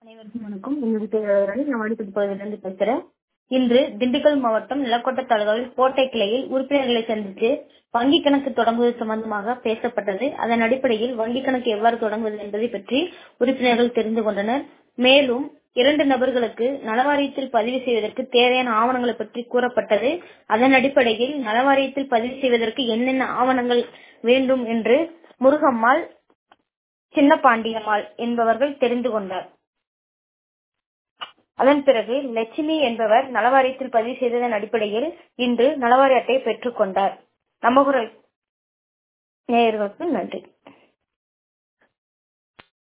அனைவருக்கும் வணக்கம் என்னுடைய பேர் ராணி நான் வாடிப்பட்டி பகுதியிலிருந்து பேசுறேன் இன்று திண்டுக்கல் மாவட்டம் நிலக்கோட்டை தாலுகாவில் கோட்டை கிளையில் உறுப்பினர்களை சந்தித்து வங்கி கணக்கு தொடங்குவது சம்பந்தமாக பேசப்பட்டது அதன் அடிப்படையில் வங்கி கணக்கு எவ்வாறு தொடங்குவது என்பதை பற்றி உறுப்பினர்கள் தெரிந்து கொண்டனர் மேலும் இரண்டு நபர்களுக்கு நலவாரியத்தில் பதிவு செய்வதற்கு தேவையான ஆவணங்களை பற்றி கூறப்பட்டது அதன் அடிப்படையில் நலவாரியத்தில் பதிவு செய்வதற்கு என்னென்ன ஆவணங்கள் வேண்டும் என்று முருகம்மாள் சின்ன பாண்டியம்மாள் என்பவர்கள் தெரிந்து கொண்டார் அதன் பிறகு லட்சுமி என்பவர் நலவாரியத்தில் பதிவு செய்ததன் அடிப்படையில் இன்று நலவாரிய அட்டையை பெற்றுக் கொண்டார் நமகுரல் நேயர்களுக்கு நன்றி